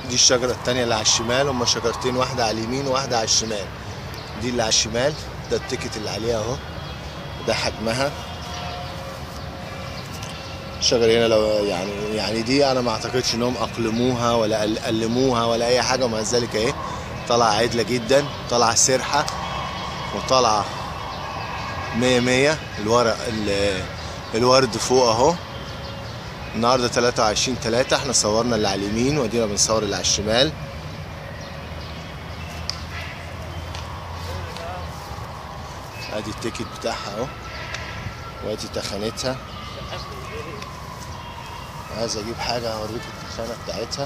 دي الشجرة التانية اللي على الشمال هما شجرتين واحدة على اليمين وواحدة على الشمال دي اللي على الشمال ده التيكت اللي عليها اهو ده حجمها الشجرة هنا لو يعني يعني دي انا ما اعتقدش انهم اقلموها ولا قل- قلموها ولا اي حاجة ومع ذلك اهي طالعة عدلة جدا طالعة سرحة وطالعة مية مية الورق ال- الورد فوق اهو النهارده 23 3 احنا صورنا اللي على اليمين وادينا بنصور اللي على الشمال ادي التيكت بتاعها اهو وادي تخانتها عايز اجيب حاجه هوريك التخانه بتاعتها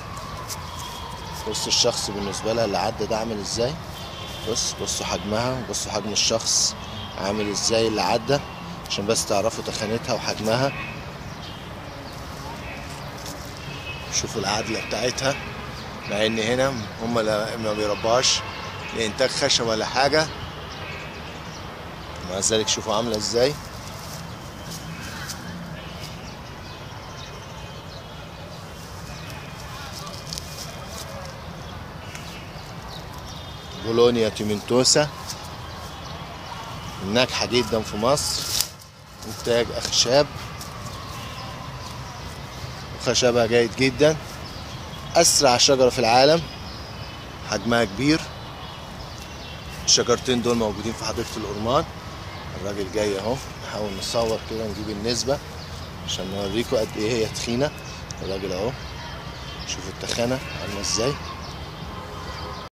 بص الشخص بالنسبه لها اللي عدى ده عامل ازاي بص بصوا حجمها بصوا حجم الشخص عامل ازاي اللي عدى عشان بس تعرفوا تخانتها وحجمها شوفوا العدلة بتاعتها مع ان هنا هم لا- ما بيربوهاش لانتاج خشب ولا حاجة مع ذلك شوفوا عاملة ازاي بولونيا تيمنتوسا ناجحة جدا في مصر انتاج اخشاب وخشبها جيد جدا اسرع شجرة في العالم حجمها كبير الشجرتين دول موجودين في حديقة الأورمان الراجل جاي اهو نحاول نصور كده نجيب النسبة عشان نوريكم قد ايه هي تخينة الراجل اهو شوفوا التخانة عاملة ازاي